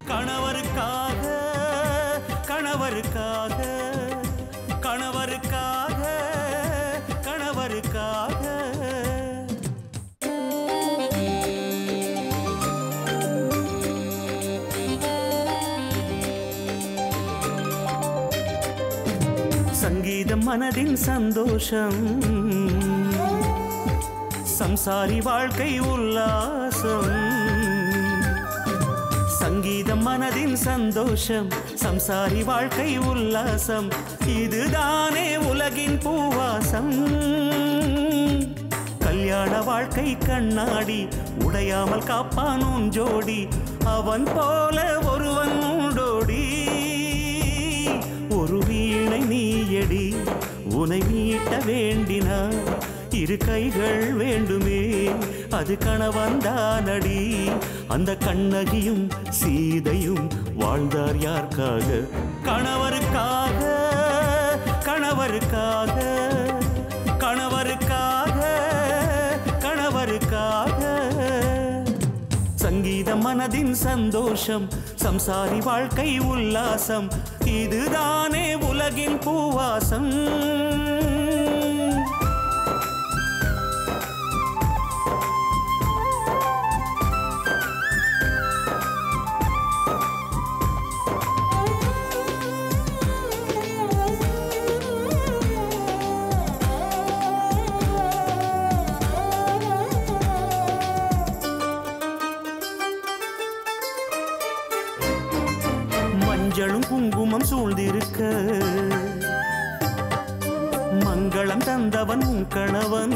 கணவருக்காக கணவருக்காக கணவருக்காக கணவருக்காக சங்கீதம் மனதின் சந்தோஷம் சம்சாரி வாழ்க்கை உல்லாசம் சங்கீதம் மனதின் சந்தோஷம் சம்சாரி வாழ்க்கை உல்லாசம் இதுதானே உலகின் பூவாசம் கல்யாண வாழ்க்கை கண்ணாடி உடையாமல் காப்பான் உன் ஜோடி அவன் போல ஒருவன் உண்டோடி ஒரு வீணை நீயடி உனை மீட்ட வேண்டினார் இரு கைகள் வேண்டுமே அது கணவன்தானடி அந்த கண்ணகியும் சீதையும் வாழ்ந்தார் யாருக்காக கணவருக்காக கணவருக்காக கணவருக்காக கணவருக்காக சங்கீதம் மனதின் சந்தோஷம் சம்சாரி வாழ்க்கை உல்லாசம் இதுதானே உலகின் பூவாசம் மஞ்சளும் குங்குமம் சூழ்ந்திருக்க மங்களம் தந்தவன் உன் கணவன்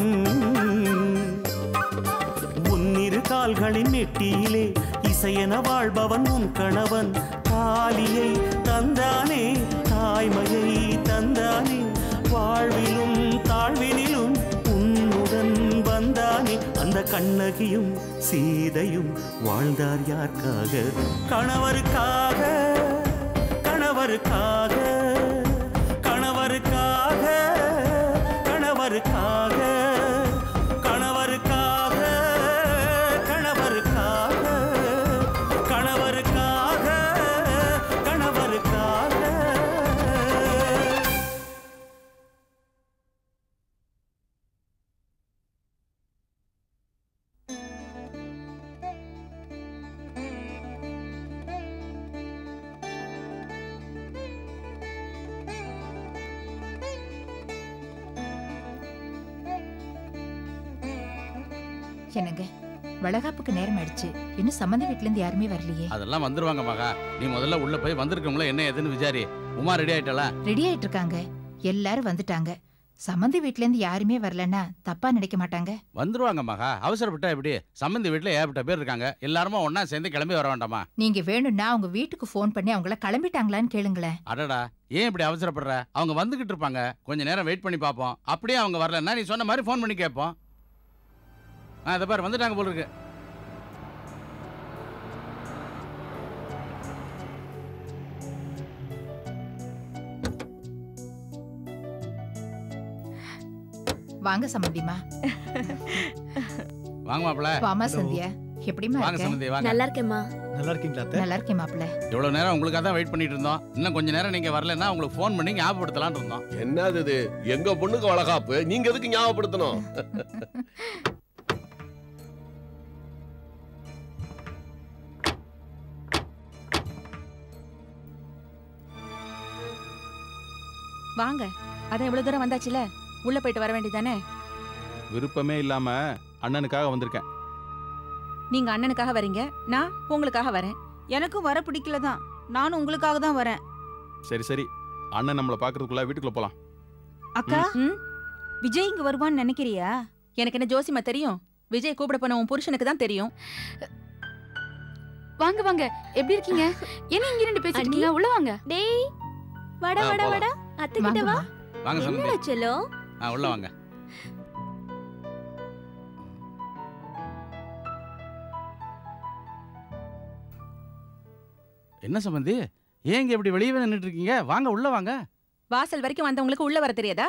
உன்னிரு கால்களின் நெட்டியிலே இசையென வாழ்பவன் உன் கணவன் தாலியை தந்தானே தாய்மையை தந்தானே வாழ்விலும் தாழ்வினிலும் உன்னுடன் வந்தானே அந்த கண்ணகியும் சீதையும் வாழ்ந்தார் யாருக்காக கணவருக்காக கணவருக்காக கணவருக்காக கணவருக்காக கணவருக்காக கணவருக்காக கணவருக்காக கணவருக்காக என்னங்க வளகாப்புக்கு நேரம் ஆயிடுச்சு இன்னும் சம்மந்தி வீட்ல இருந்து யாருமே வரலையே அதெல்லாம் வந்துருவாங்க மகா நீ முதல்ல உள்ள போய் வந்திருக்கவங்கள என்ன ஏதுன்னு விசாரி உமா ரெடி ஆயிட்டாளா ரெடி ஆயிட்டு இருக்காங்க எல்லாரும் வந்துட்டாங்க சம்மந்தி வீட்ல இருந்து யாருமே வரலன்னா தப்பா நினைக்க மாட்டாங்க வந்துருவாங்க மகா அவசரப்பட்டா எப்படி சம்பந்தி வீட்டுல ஏகப்பட்ட பேர் இருக்காங்க எல்லாருமா ஒண்ணா சேர்ந்து கிளம்பி வர வேண்டாமா நீங்க வேணும்னா அவங்க வீட்டுக்கு ஃபோன் பண்ணி அவங்கள கிளம்பிட்டாங்களான்னு கேளுங்களேன் அடடா ஏன் இப்படி அவசரப்படுற அவங்க வந்துகிட்டு இருப்பாங்க கொஞ்ச நேரம் வெயிட் பண்ணி பார்ப்போம் அப்படியே அவங்க வரலன்னா நீ சொன்ன மாதிரி ஃபோன் பண்ணி கேட்போம் ஆ இதை பாரு வந்துட்டாங்க போல இருக்கு வாங்க சம்மந்திமா வாங்க மாப்பிள வாமா சந்தியா எப்படிமா வாங்க இருக்க சம்பந்தி வாங்க நல்லா இருக்கேம்மா நல்லா இருக்கீங்களா அத்தை? நல்லா இருக்கேன் மாப்பிள்ள இவ்வளவு நேரம் உங்களுக்காக தான் வெயிட் பண்ணிட்டு இருந்தோம் இன்னும் கொஞ்ச நேரம் நீங்க வரலன்னா உங்களுக்கு ஃபோன் பண்ணி ஞாபகப்படுத்தலாம்னு இருந்தோம் என்னது இது எங்க பொண்ணுக்கு வளகாப்பு நீங்க எதுக்கு ஞாபகப்படுத்தணும் வாங்க அதான் இவ்வளவு தூரம் வந்தாச்சுல உள்ள போயிட்டு வர வேண்டியதானே விருப்பமே இல்லாம அண்ணனுக்காக வந்திருக்கேன் நீங்க அண்ணனுக்காக வரீங்க நான் உங்களுக்காக வரேன் எனக்கும் வர பிடிக்கல தான் நானும் உங்களுக்காக தான் வரேன் சரி சரி அண்ணன் நம்மளை பாக்குறதுக்குள்ள வீட்டுக்குள்ள போலாம் அக்கா ம், விஜய் இங்க வருவான்னு நினைக்கிறியா எனக்கு என்ன ஜோசிமா தெரியும் விஜய் கூப்பிட போன உன் புருஷனுக்கு தான் தெரியும் வாங்க வாங்க எப்படி இருக்கீங்க என்ன இங்க ரெண்டு பேசிட்டு இருக்கீங்க உள்ள வாங்க டேய் வாடா ஆ, வாடா போலாம். வாடா அத்தை கிட்ட வா வாங்கம்மா வாங்க சம்பந்தி என்னடா செல்லம் ஆ உள்ள வாங்க என்ன சம்பந்தி ஏன் இங்க இப்படி வெளியவே நின்னுட்டு இருக்கீங்க வாங்க உள்ள வாங்க வாசல் வரைக்கும் வந்தவங்களுக்கு உள்ள வர தெரியாதா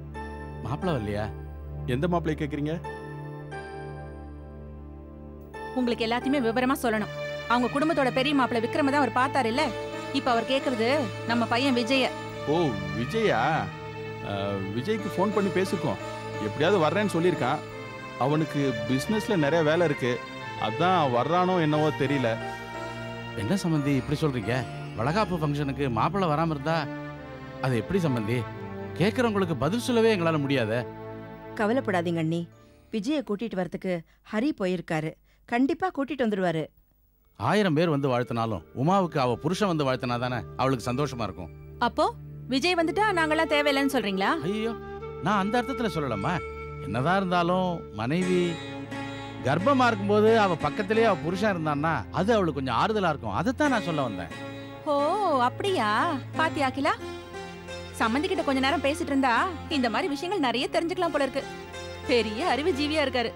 மாப்பிள வரலையா எந்த மாப்பிள்ளைய கேக்குறீங்க உங்களுக்கு எல்லாத்தையுமே விவரமா சொல்லணும் அவங்க குடும்பத்தோட பெரிய மாப்பிள்ளை விக்ரம தான் அவர் பார்த்தாரு இல்ல இப்ப அவர் கேக்குறது நம்ம பையன் விஜய ஓ விஜயா அஹ், விஜய்க்கு ஃபோன் பண்ணி பேசிருக்கோம் எப்படியாவது வர்றேன்னு சொல்லியிருக்கான் அவனுக்கு பிஸ்னஸ்ல நிறைய வேலை இருக்கு அதான் வர்றானோ என்னவோ தெரியல என்ன சம்பந்தி இப்படி சொல்றீங்க வளகாப்பு ஃபங்க்ஷனுக்கு மாப்பிள்ளை வராம இருந்தா அது எப்படி சம்பந்தி கேட்கறவங்களுக்கு பதில் சொல்லவே எங்களால முடியாதே கவலைப்படாதீங்க அண்ணி விஜய கூட்டிட்டு வரதுக்கு ஹரி போயிருக்காரு கண்டிப்பா கூட்டிட்டு வந்துருவாரு ஆயிரம் பேர் வந்து வாழ்த்தினாலும் உமாவுக்கு அவ புருஷன் வந்து வாழ்த்தினா தானே அவளுக்கு சந்தோஷமா இருக்கும் அப்போ விஜய் வந்துட்டா நாங்கெல்லாம் தேவையில்லைன்னு சொல்றீங்களா ஐயோ நான் அந்த அர்த்தத்துல சொல்லலம்மா என்னதான் இருந்தாலும் மனைவி கர்ப்பமா இருக்கும்போது அவ பக்கத்திலேயே அவ புருஷன் இருந்தான்னா அது அவளுக்கு கொஞ்சம் ஆறுதலா இருக்கும் அதைத்தான் நான் சொல்ல வந்தேன் ஓ அப்படியா பாத்தியா அகிலா சம்மந்தி கிட்ட கொஞ்ச நேரம் பேசிட்டு இருந்தா இந்த மாதிரி விஷயங்கள் நிறைய தெரிஞ்சுக்கலாம் போல இருக்கு பெரிய அறிவு ஜீவியா இருக்காரு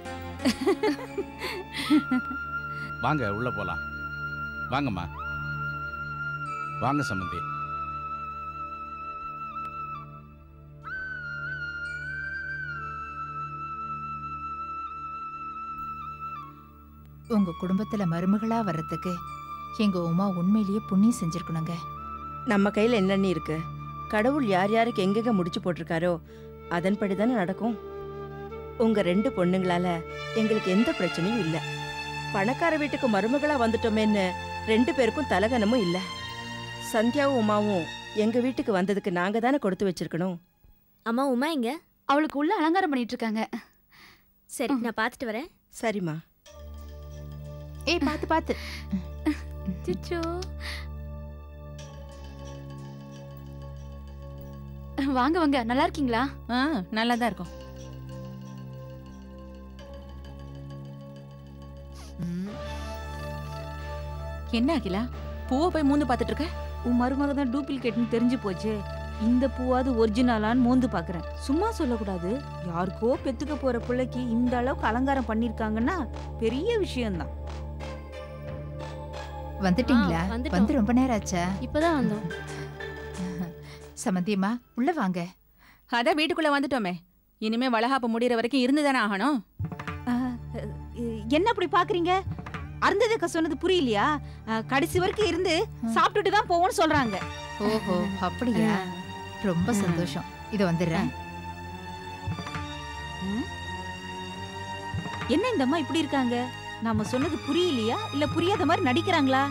வாங்க உள்ள போலாம் வாங்கம்மா வாங்க சம்பந்தி உங்க குடும்பத்துல மருமகளா வர்றதுக்கு எங்க உமா உண்மையிலேயே புண்ணியம் செஞ்சிருக்கணுங்க நம்ம கையில என்னண்ணி இருக்கு கடவுள் யார் யாருக்கு எங்கெங்க முடிச்சு போட்டிருக்காரோ அதன்படி தானே நடக்கும் உங்க ரெண்டு பொண்ணுங்களால எங்களுக்கு எந்த பிரச்சனையும் இல்ல பணக்கார வீட்டுக்கு மருமகளா வந்துட்டோமேன்னு ரெண்டு பேருக்கும் தலகனமும் இல்ல சந்தியாவும் உமாவும் எங்க வீட்டுக்கு வந்ததுக்கு நாங்க தானே கொடுத்து வச்சிருக்கணும் அம்மா உமா எங்க அவளுக்கு உள்ள அலங்காரம் பண்ணிட்டு இருக்காங்க சரி நான் பார்த்துட்டு வரேன் சரிம்மா ஏய் பாத்து பாத்து சிச்சோ வாங்க வாங்க நல்லா இருக்கீங்களா ஆ நல்லா தான் இருக்கும் என்ன அகிலா பூவை போய் மூந்து பார்த்துட்டு இருக்க உன் மருமக தான் டூப்ளிகேட்னு தெரிஞ்சு போச்சு இந்த பூவாவது ஒரிஜினலான்னு மோந்து பாக்குறேன் சும்மா சொல்லக்கூடாது யாருக்கோ பெத்துக்க போற பிள்ளைக்கு இந்த அளவுக்கு அலங்காரம் பண்ணிருக்காங்கன்னா பெரிய விஷயம்தான் வந்துட்டீங்களா ஆ, வந்துட்டோம். வந்து ரொம்ப நேரம் ஆச்சா இப்பதான் வந்தோம் சமந்தியம்மா உள்ள வாங்க அதான் வீட்டுக்குள்ள வந்துட்டோமே இனிமே வளகாப்பு முடியற வரைக்கும் இருந்துதானே ஆகணும் இ- என்ன அப்படி பாக்குறீங்க அருந்ததக்க சொன்னது புரியலையா அஹ், கடைசி வரைக்கும் இருந்து சாப்பிட்டுட்டு தான் போவோம்னு சொல்றாங்க ஓஹோ அப்படியா ரொம்ப சந்தோஷம் இது வந்துடுறேன் என்ன இந்த அம்மா இப்படி இருக்காங்க நாம சொன்னது புரியலையா இல்ல புரியாத மாதிரி நடிக்கிறாங்களா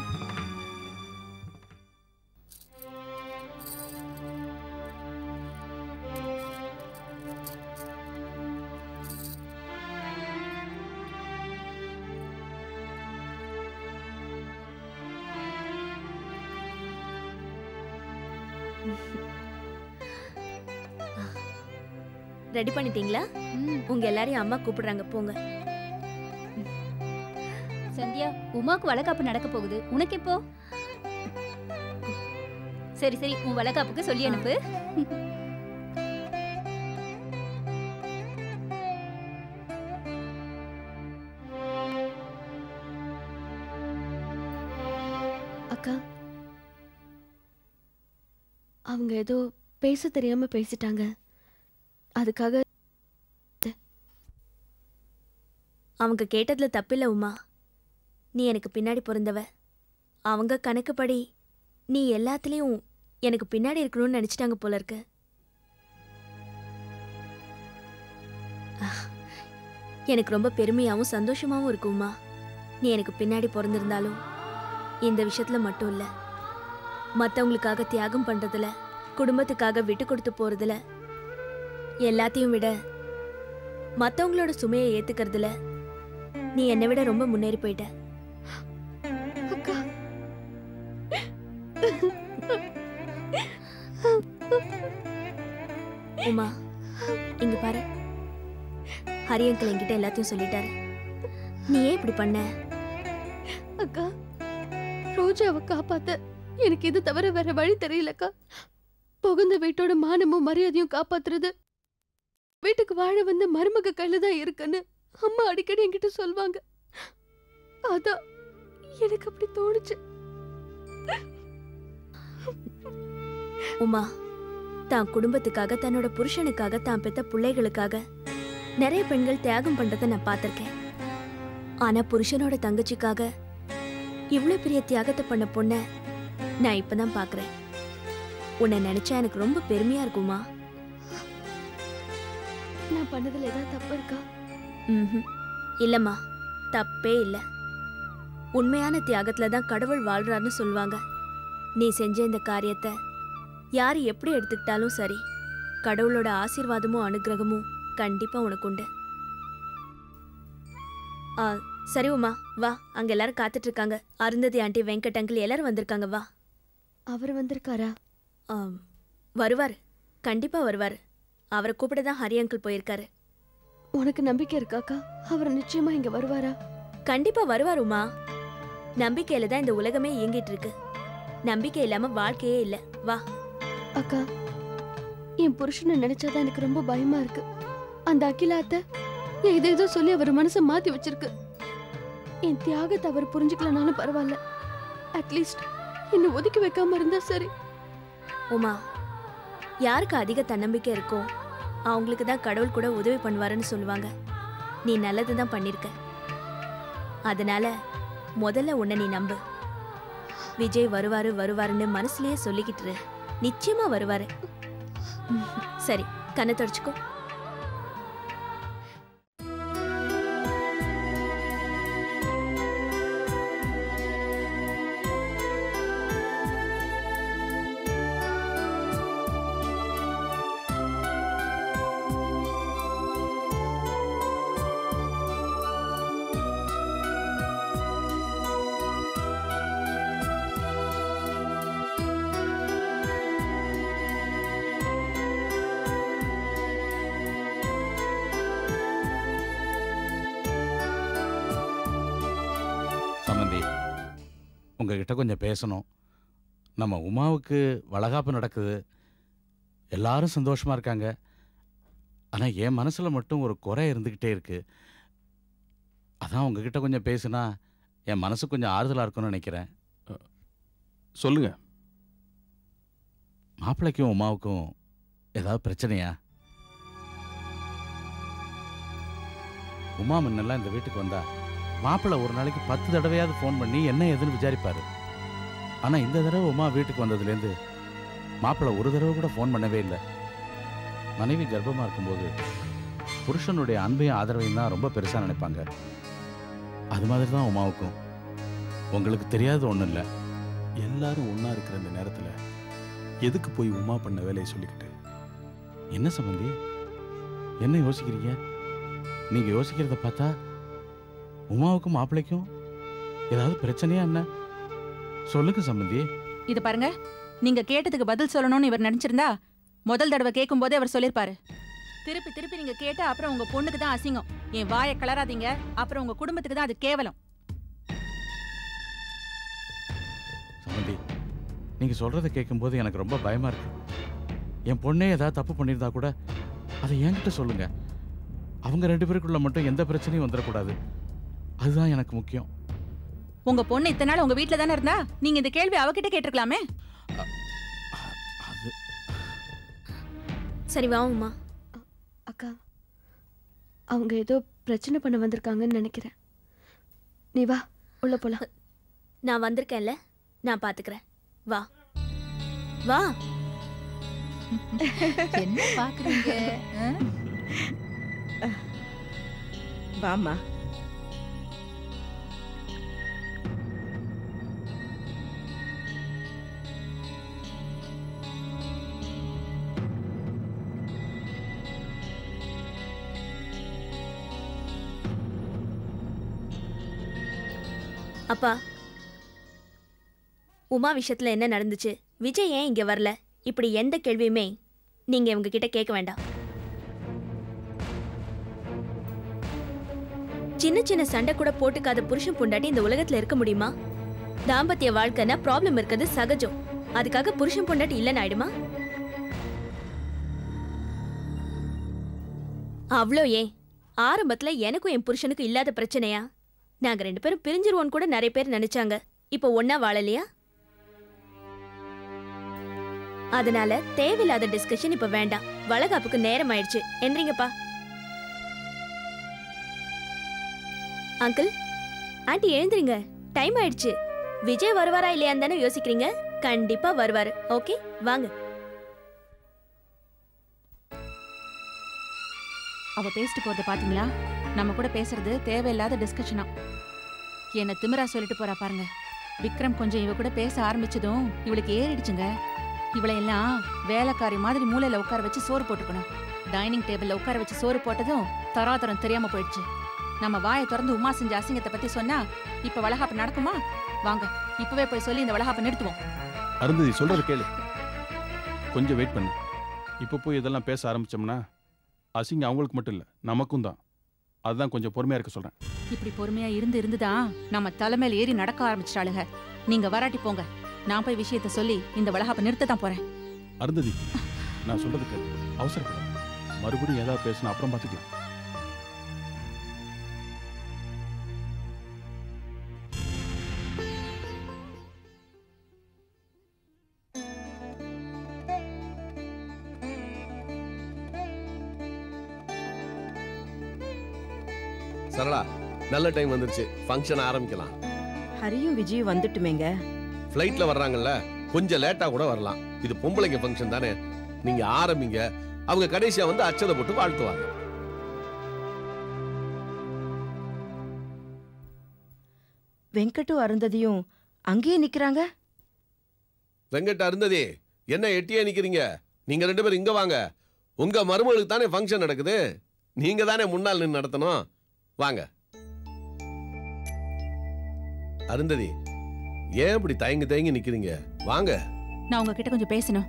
ரெடி பண்ணிட்டீங்களா உங்க எல்லாரையும் அம்மா கூப்பிடுறாங்க போங்க சந்தியா உமாக்கு வளகாப்பு நடக்க போகுது உனக்கு எப்போ சரி சரி உன் வளகாப்புக்கு சொல்லி அனுப்பு அக்கா அவங்க ஏதோ பேச தெரியாம பேசிட்டாங்க அதுக்காக அவங்க கேட்டதுல தப்பில்ல உமா நீ எனக்கு பின்னாடி பிறந்தவ அவங்க கணக்குப்படி நீ எல்லாத்துலயும் எனக்கு பின்னாடி இருக்கணும்னு நினைச்சிட்டாங்க போல இருக்கு அஹ், எனக்கு ரொம்ப பெருமையாவும் சந்தோஷமாவும் இருக்கு உமா நீ எனக்கு பின்னாடி பிறந்திருந்தாலும் இந்த விஷயத்துல மட்டும் இல்ல மத்தவங்களுக்காக தியாகம் பண்றதுல குடும்பத்துக்காக விட்டு கொடுத்து போறதுல எல்லாத்தையும் விட மத்தவங்களோட சுமையை ஏத்துக்கிறதுல நீ என்னை விட ரொம்ப முன்னேறி போயிட்ட அக்கா உமா இங்க பாரு ஹரி அங்கிள் என்கிட்ட எல்லாத்தையும் சொல்லிட்டாரு நீ ஏன் இப்படி பண்ண அக்கா ரோஜாவை காப்பாத்த எனக்கு இது தவிர வேற வழி தெரியலக்கா புகுந்த வீட்டோட மானமும் மரியாதையும் காப்பாத்துறது வீட்டுக்கு வாழ வந்த மருமக கையில தான் இருக்குன்னு அம்மா அடிக்கடி என்கிட்ட சொல்வாங்க அதான் எனக்கு அப்படி தோணுச்சு உமா தான் குடும்பத்துக்காக தன்னோட புருஷனுக்காக தான் பெத்த பிள்ளைகளுக்காக நிறைய பெண்கள் தியாகம் பண்றதை நான் பார்த்திருக்கேன் ஆனா புருஷனோட தங்கச்சிக்காக இவ்ளோ பெரிய தியாகத்தை பண்ண பொண்ண நான் இப்பதான் பாக்குறேன் உன்னை நினைச்சா எனக்கு ரொம்ப பெருமையா இருக்குமா நான் பண்ணதுல ஏதாவது தப்பு இருக்கா ம்ஹும். இல்லம்மா தப்பே இல்ல உண்மையான தியாகத்துல தான் கடவுள் வாழ்றாருன்னு சொல்லுவாங்க நீ செஞ்ச இந்த காரியத்தை யார் எப்படி எடுத்துக்கிட்டாலும் சரி கடவுளோட ஆசீர்வாதமும் அனுகிரகமும் கண்டிப்பா உனக்கு உண்டு ஆ சரி உமா வா அங்க எல்லாரும் காத்துட்டு இருக்காங்க அருந்ததி ஆண்டி வெங்கட் அங்கிள் எல்லாரும் வந்திருக்காங்க வா அவர் வந்திருக்காரா ஆம், வருவார் கண்டிப்பா வருவார் அவரை கூப்பிட தான் ஹரி அங்கிள் போயிருக்காரு உனக்கு நம்பிக்கை இருக்காக்கா அவர் நிச்சயமா இங்க வருவாரா கண்டிப்பா வருவார் உமா நம்பிக்கையில தான் இந்த உலகமே இயங்கிட்டு இருக்கு நம்பிக்கை இல்லாம வாழ்க்கையே இல்ல வா அக்கா என் புருஷனை நினைச்சாதான் எனக்கு ரொம்ப பயமா இருக்கு அந்த அகிலா அத்தை ஏதோ ஏதோ சொல்லி அவர் மனசை மாத்தி வச்சிருக்கு என் தியாகத்தை அவர் புரிஞ்சுக்கலனாலும் பரவாயில்ல அட்லீஸ்ட் என்னை ஒதுக்கி வைக்காம இருந்தா சரி உமா யாருக்கு அதிக தன்னம்பிக்கை இருக்கோ அவங்களுக்கு தான் கடவுள் கூட உதவி பண்ணுவாருன்னு சொல்லுவாங்க நீ நல்லது தான் பண்ணிருக்க அதனால முதல்ல உன்னை நீ நம்பு விஜய் வருவாரு வருவாருன்னு மனசுலயே சொல்லிக்கிட்டு இரு. நிச்சயமா வருவாரு சரி கண்ணை தொடச்சுக்கோ சம்மந்தி உங்ககிட்ட கொஞ்சம் பேசணும் நம்ம உமாவுக்கு வளகாப்பு நடக்குது எல்லாரும் சந்தோஷமா இருக்காங்க ஆனால் என் மனசில் மட்டும் ஒரு குறை இருந்துக்கிட்டே இருக்கு அதான் உங்ககிட்ட கொஞ்சம் பேசுனா என் மனசு கொஞ்சம் ஆறுதலாக இருக்கும்னு நினைக்கிறேன் சொல்லுங்க மாப்பிள்ளைக்கும் உமாவுக்கும் ஏதாவது பிரச்சனையா உமா முன்னெல்லாம் இந்த வீட்டுக்கு வந்தா மாப்பிள்ளை ஒரு நாளைக்கு பத்து தடவையாவது ஃபோன் பண்ணி என்ன ஏதுன்னு விசாரிப்பாரு ஆனா இந்த தடவை உமா வீட்டுக்கு வந்ததுலேருந்து மாப்பிள்ளை ஒரு தடவை கூட ஃபோன் பண்ணவே இல்லை மனைவி கர்ப்பமா இருக்கும்போது புருஷனுடைய அன்பையும் ஆதரவையும் தான் ரொம்ப பெருசா நினைப்பாங்க அது மாதிரி தான் உமாவுக்கும் உங்களுக்கு தெரியாதது ஒன்றும் இல்லை எல்லாரும் ஒண்ணா இருக்கிற இந்த நேரத்துல எதுக்கு போய் உமா பண்ண வேலையை சொல்லிக்கிட்டு என்ன சம்பந்தி என்ன யோசிக்கிறீங்க நீங்க யோசிக்கிறத பார்த்தா உமாவுக்கும் மாப்பிள்ளைக்கும் ஏதாவது பிரச்சனையா என்ன சொல்லுங்க சம்பந்தி இது பாருங்க நீங்க கேட்டதுக்கு பதில் சொல்லணும்னு இவர் நினைச்சிருந்தா முதல் தடவை கேட்கும் போதே அவர் சொல்லிருப்பாரு திருப்பி திருப்பி நீங்க கேட்டா அப்புறம் உங்க பொண்ணுக்கு தான் அசிங்கம் என் வாயை கிளறாதீங்க அப்புறம் உங்க குடும்பத்துக்கு தான் அது கேவலம் சம்பந்தி நீங்க சொல்றத கேட்கும்போது எனக்கு ரொம்ப பயமா இருக்கு என் பொண்ணே ஏதாவது தப்பு பண்ணியிருந்தா கூட அதை என்கிட்ட சொல்லுங்க அவங்க ரெண்டு பேருக்குள்ள மட்டும் எந்த பிரச்சனையும் வந்துடக்கூடாது அதுதான் எனக்கு முக்கியம் உங்க பொண்ணு இத்தனை நாள் உங்க வீட்ல தானே இருந்தா நீங்க இந்த கேள்வி அவகிட்ட கேட்டிருக்கலாமே அது சரி வா உமா அக்கா அவங்க ஏதோ பிரச்சனை பண்ண வந்திருக்காங்கன்னு நினைக்கிறேன் நீ வா உள்ள போலாம் நான் வந்திருக்கேன்ல நான் பாத்துக்கிறேன் வா வா என்ன பாக்குறீங்க ஆ? வாம்மா அப்பா உமா விஷயத்துல என்ன நடந்துச்சு விஜய் ஏன் இங்க வரல இப்படி எந்த கேள்வியுமே நீங்க இவங்க கிட்ட கேட்க வேண்டாம் சின்ன சின்ன சண்டை கூட போட்டுக்காத புருஷன் பொண்டாட்டி இந்த உலகத்துல இருக்க முடியுமா தாம்பத்திய வாழ்க்கைன்னா ப்ராப்ளம் இருக்கிறது சகஜம் அதுக்காக புருஷன் பொண்டாட்டி இல்லைன்னு ஆயிடுமா அவ்வளோ ஏன் ஆரம்பத்துல எனக்கும் என் புருஷனுக்கும் இல்லாத பிரச்சனையா நாங்க ரெண்டு பேரும் பிரிஞ்சிருவோம் கூட நிறைய பேர் நினைச்சாங்க இப்போ ஒன்னா வாழலையா அதனால தேவையில்லாத டிஸ்கஷன் இப்ப வேண்டாம் வளகாப்புக்கு நேரம் ஆயிடுச்சு என்றீங்கப்பா அங்கிள் ஆண்டி எழுந்துருங்க டைம் ஆயிடுச்சு விஜய் வருவாரா இல்லையான்னு தானே யோசிக்கிறீங்க கண்டிப்பா வருவாரு ஓகே வாங்க அவ பேசிட்டு போறத பாத்தீங்களா நம்ம கூட பேசுறது தேவையில்லாத டிஸ்கஷனா என்ன திமிரா சொல்லிட்டு போறா பாருங்க விக்ரம் கொஞ்சம் இவ கூட பேச ஆரம்பிச்சதும் இவளுக்கு ஏறிடுச்சுங்க இவளை எல்லாம் வேலைக்காரி மாதிரி மூலையில உட்கார வச்சு சோறு போட்டுக்கணும் டைனிங் டேபிள்ல உட்கார வச்சு சோறு போட்டதும் தராதரம் தெரியாம போயிடுச்சு நம்ம வாயை திறந்து உமா செஞ்ச அசிங்கத்தை பத்தி சொன்னா இப்ப வளகாப்பு நடக்குமா வாங்க இப்பவே போய் சொல்லி இந்த வளகாப்பை நிறுத்துவோம் அருந்ததி சொல்றது கேளு கொஞ்சம் வெயிட் பண்ணு இப்போ போய் இதெல்லாம் பேச ஆரம்பிச்சோம்னா அசிங்கம் அவங்களுக்கு மட்டும் இல்லை நமக்கும் தான் அதுதான் கொஞ்சம் பொறுமையா இருக்க சொல்றேன் இப்படி பொறுமையா இருந்து இருந்துதான் நம்ம தலைமையில ஏறி நடக்க ஆரம்பிச்சிட்டாளுக நீங்க வராட்டி போங்க நான் போய் விஷயத்த சொல்லி இந்த வளகாப்பை நிறுத்த தான் போறேன் அருந்ததி நான் சொல்றது கேளு அவசரப்பட மறுபடியும் ஏதாவது பேசினா அப்புறம் பார்த்துக்கலாம் சரளா நல்ல டைம் வந்துருச்சு ஃபங்க்ஷன் ஆரம்பிக்கலாம் ஹரியும் விஜயும் வந்துட்டுமேங்க ஃப்ளைட்ல வர்றாங்கல்ல கொஞ்சம் லேட்டா கூட வரலாம் இது பொம்பளைங்க ஃபங்க்ஷன் தானே நீங்க ஆரம்பிங்க அவங்க கடைசியா வந்து அச்சதை போட்டு வாழ்த்துவாங்க வெங்கட்டும் அருந்ததியும் அங்கேயே நிக்கிறாங்க வெங்கட் அருந்ததி என்ன எட்டியே நிக்கிறீங்க நீங்க ரெண்டு பேரும் இங்க வாங்க உங்க மருமகளுக்கு தானே ஃபங்க்ஷன் நடக்குது நீங்க தானே முன்னால் நின்று நடத்தணும் வாங்க அருந்ததி ஏன் இப்படி தயங்கி தயங்கி நிக்கிறீங்க வாங்க நான் உங்ககிட்ட கொஞ்சம் பேசணும்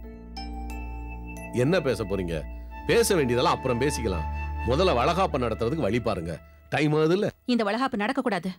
என்ன பேச போறீங்க பேச வேண்டியதெல்லாம் அப்புறம் பேசிக்கலாம் முதல்ல வளகாப்ப நடத்துறதுக்கு வழி பாருங்க டைம் ஆகுது இல்ல இந்த வளகாப்பு நடக்க கூடாது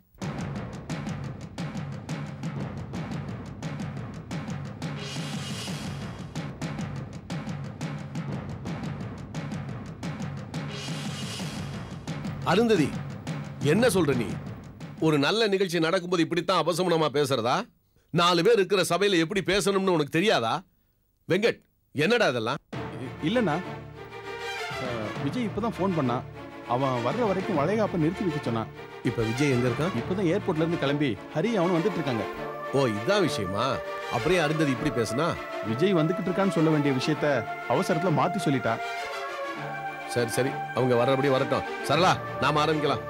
அருந்ததி என்ன சொல்ற நீ ஒரு நல்ல நிகழ்ச்சி நடக்கும்போது இப்படித்தான் அபசமனமா பேசுறதா நாலு பேர் இருக்கிற சபையில எப்படி பேசணும்னு உனக்கு தெரியாதா வெங்கட் என்னடா இதெல்லாம் இல்லைண்ணா அஹ், விஜய் இப்பதான் ஃபோன் பண்ணான் அவன் வர்ற வரைக்கும் வளைகாப்ப நிறுத்தி வைக்க சொன்னான் இப்ப விஜய் எங்க இருக்கான் இப்பதான் ஏர்போர்ட்ல இருந்து கிளம்பி ஹரி அவனும் வந்துட்டு இருக்காங்க ஓ இதான் விஷயமா அப்படியே அருந்ததி இப்படி பேசுனா விஜய் வந்துகிட்டு இருக்கான்னு சொல்ல வேண்டிய விஷயத்த அவசரத்துல மாத்தி சொல்லிட்டா சரி சரி அவங்க வர்றபடி வரட்டும் சரளா நாம ஆரம்பிக்கலாம்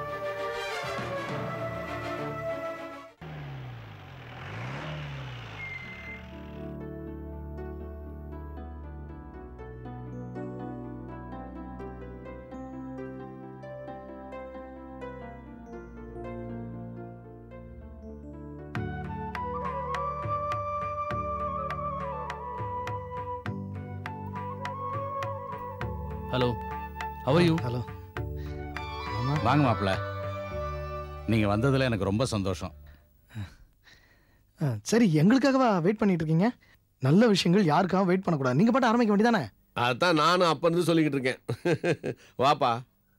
ஹலோ ஹவ் யூ ஹலோ வாங்க மாப்பிள்ள நீங்க வந்ததுல எனக்கு ரொம்ப சந்தோஷம் ஆ, சரி எங்களுக்காகவா வெயிட் பண்ணிட்டு இருக்கீங்க நல்ல விஷயங்கள் யாருக்காகவும் வெயிட் பண்ணக்கூடாது நீங்க பாட்டு ஆரம்பிக்க வேண்டியதானே அதான் நானும் அப்ப இருந்து சொல்லிக்கிட்டு இருக்கேன் வாப்பா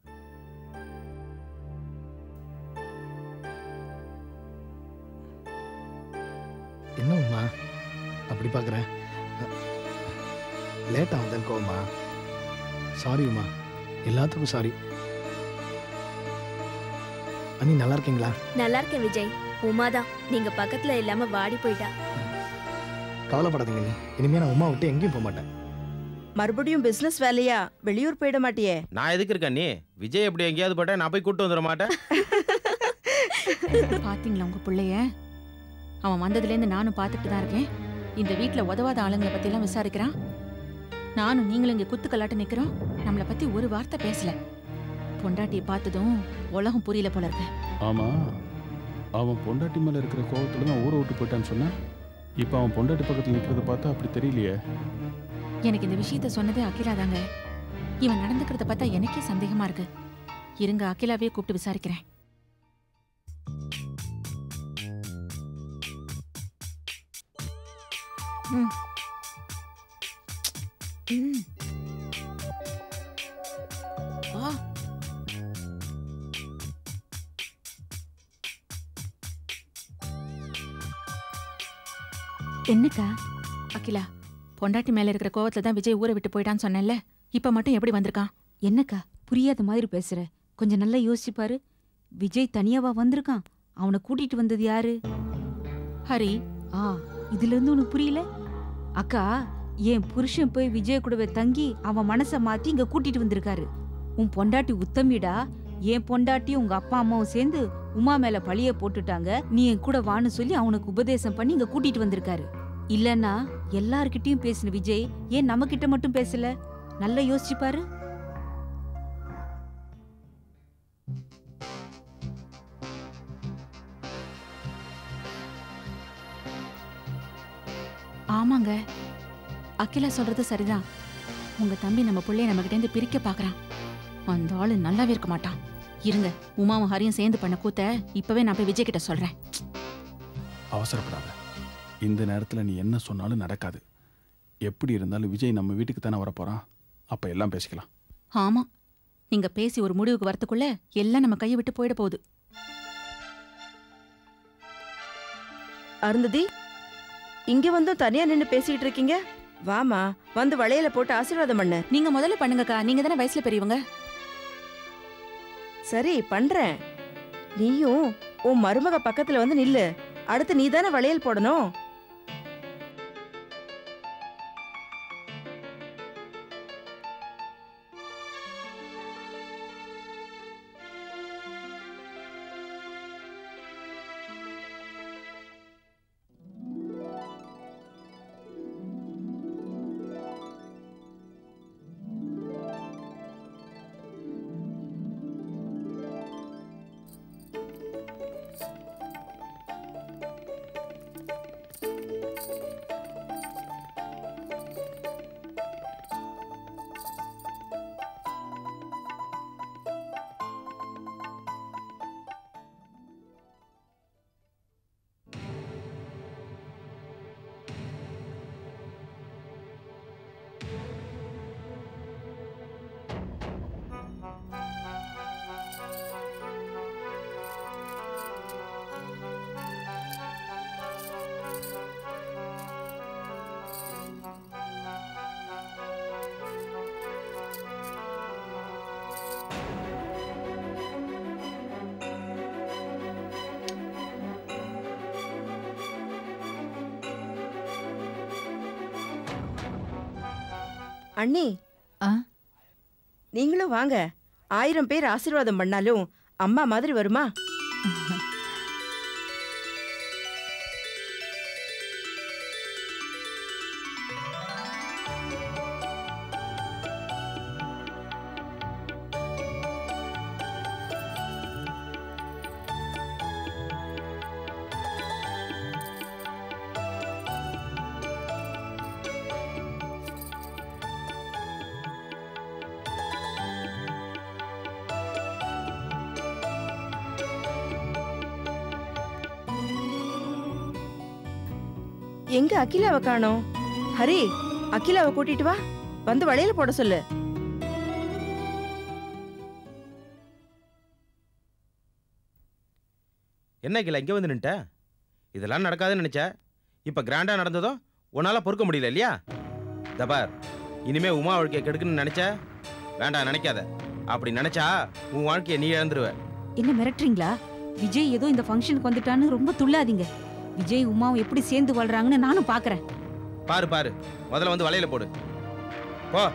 என்ன உமா அப்படி பார்க்குறேன் லேட் ஆகுதுன்னு கோவமா சாரி உமா எல்லாத்துக்கும் சாரி அண்ணி நல்லா இருக்கீங்களா நல்லா இருக்கேன் விஜய் உமாதான் நீங்க பக்கத்துல இல்லாம வாடி போயிட்டா கவலைப்படாதீங்க நீ இனிமே நான் உமா விட்டு எங்கேயும் போக மாட்டேன் மறுபடியும் பிசினஸ் வேலையா வெளியூர் போயிட மாட்டியே நான் எதுக்கு இருக்கேன் நீ விஜய் எப்படி எங்கேயாவது போட்டா நான் போய் கூட்டு வந்துட மாட்டேன் பாத்தீங்களா உங்க பிள்ளைய அவன் வந்ததுலேருந்து நானும் பார்த்துட்டு தான் இருக்கேன் இந்த வீட்ல உதவாத ஆளுங்களை பத்தி எல்லாம் விசாரிக்கிறான் நானும் நீங்களும் இங்க குத்துக்கல்லாட்டு நிக்கிறோம் நம்மளை பத்தி ஒரு வார்த்தை பேசல பொண்டாட்டியை பார்த்ததும் உலகம் புரியல போல இருக்கு ஆமா அவன் பொண்டாட்டி மேல இருக்கிற கோவத்துல தான் ஊரை விட்டு போயிட்டான்னு சொன்னா இப்போ அவன் பொண்டாட்டி பக்கத்துல நிக்கிறத பார்த்தா அப்படி தெரியலையே எனக்கு இந்த விஷயத்த சொன்னதே அகிலா தாங்க இவன் நடந்துக்கிறத பார்த்தா எனக்கே சந்தேகமா இருக்கு இருங்க அகிலாவே கூப்பிட்டு விசாரிக்கிறேன் ம். ம். ஆ என்னக்கா அகிலா பொண்டாட்டி மேல இருக்கிற கோவத்துல தான் விஜய் ஊரை விட்டு போயிட்டான்னு சொன்னேன்ல இப்ப மட்டும் எப்படி வந்திருக்கான் என்னக்கா புரியாத மாதிரி பேசுற கொஞ்சம் நல்லா யோசிச்சு பாரு விஜய் தனியாவா வந்திருக்கான் அவனை கூட்டிட்டு வந்தது யாரு ஹரி ஆ இதுல இருந்து உனக்கு புரியல அக்கா என் புருஷன் போய் விஜய கூடவே தங்கி அவன் மனசை மாத்தி இங்க கூட்டிட்டு வந்திருக்காரு உன் பொண்டாட்டி உத்தமிடா என் பொண்டாட்டி உங்க அப்பா அம்மாவும் சேர்ந்து உமா மேல பழிய போட்டுட்டாங்க நீ என் கூட வான்னு சொல்லி அவனுக்கு உபதேசம் பண்ணி இங்க கூட்டிட்டு வந்திருக்காரு இல்லன்னா எல்லார்கிட்டயும் பேசின விஜய் ஏன் நம்ம கிட்ட மட்டும் பேசல நல்லா யோசிச்சு பாரு ஆமாங்க அகிலா சொல்றது சரிதான் உங்க தம்பி நம்ம பிள்ளைய நம்ம கிட்ட இருந்து பிரிக்க பாக்குறான் அந்த ஆளு நல்லாவே இருக்க மாட்டான் இருங்க உமாவும் ஹரியும் சேர்ந்து பண்ண கூத்த இப்பவே நான் போய் விஜய் கிட்ட சொல்றேன் அவசரப்படாத இந்த நேரத்தில் நீ என்ன சொன்னாலும் நடக்காது எப்படி இருந்தாலும் விஜய் நம்ம வீட்டுக்கு தானே வரப்போறான் அப்போ எல்லாம் பேசிக்கலாம் ஆமா நீங்க பேசி ஒரு முடிவுக்கு வரத்துக்குள்ள எல்லாம் நம்ம கையை விட்டு போயிட போகுது அருந்ததி இங்க வந்தும் தனியா நின்னு பேசிட்டு இருக்கீங்க வாமா வந்து வளையல போட்டு ஆசீர்வாதம் பண்ணு நீங்க முதல்ல பண்ணுங்கக்கா நீங்க தானே வயசுல பெரியவங்க சரி பண்றேன் நீயும் உன் மருமக பக்கத்துல வந்து நில்லு அடுத்து நீ தானே வளையல் போடணும் அண்ணி நீங்களும் வாங்க ஆயிரம் பேர் ஆசீர்வாதம் பண்ணாலும் அம்மா மாதிரி வருமா எங்க அகிலாவை காணோம் ஹரி அகிலாவை கூட்டிட்டு வா வந்து வளையல போட சொல்லு என்ன கிலா இங்கே வந்து நின்ட்ட இதெல்லாம் நடக்காதுன்னு நினைச்ச இப்போ கிராண்டாக நடந்ததும் உன்னால் பொறுக்க முடியல இல்லையா தபார் இனிமே உமா வாழ்க்கையை கெடுக்குன்னு நினைச்ச வேண்டாம் நினைக்காத அப்படி நினைச்சா உன் வாழ்க்கையை நீ இழந்துருவ என்ன மிரட்டுறீங்களா விஜய் ஏதோ இந்த ஃபங்க்ஷனுக்கு வந்துட்டான்னு ரொம்ப துள்ளாதீங்க விஜய் உமாவும் எப்படி சேர்ந்து வாழ்றாங்கன்னு நானும் பாக்குறேன் பாரு பாரு முதல்ல வந்து வலையில போடு போ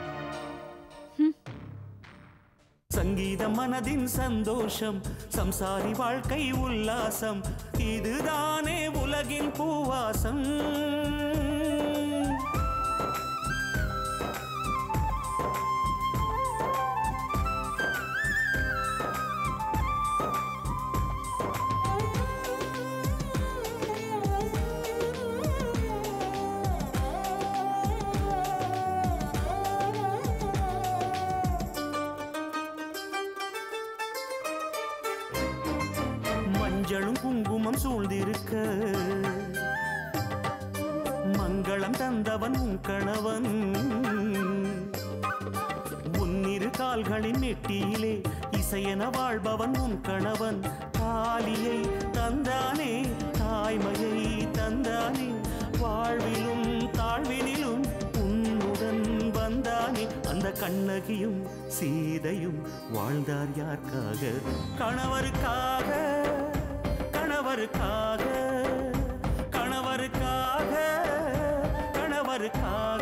சங்கீதம் மனதின் சந்தோஷம் சம்சாரி வாழ்க்கை உல்லாசம் இதுதானே உலகின் பூவாசம் மஞ்சளும் குங்குமம் சூழ்ந்திருக்க மங்களம் தந்தவன் உன் கணவன் உன்னிரு கால்களின் நெட்டியிலே இசையென வாழ்பவன் உன் கணவன் தாலியை தந்தானே தாய்மையை தந்தானே வாழ்விலும் தாழ்வினிலும் உன்னுடன் வந்தானே அந்த கண்ணகியும் சீதையும் வாழ்ந்தார் யாருக்காக கணவருக்காக கணவருக்காக கணவருக்காக கணவருக்காக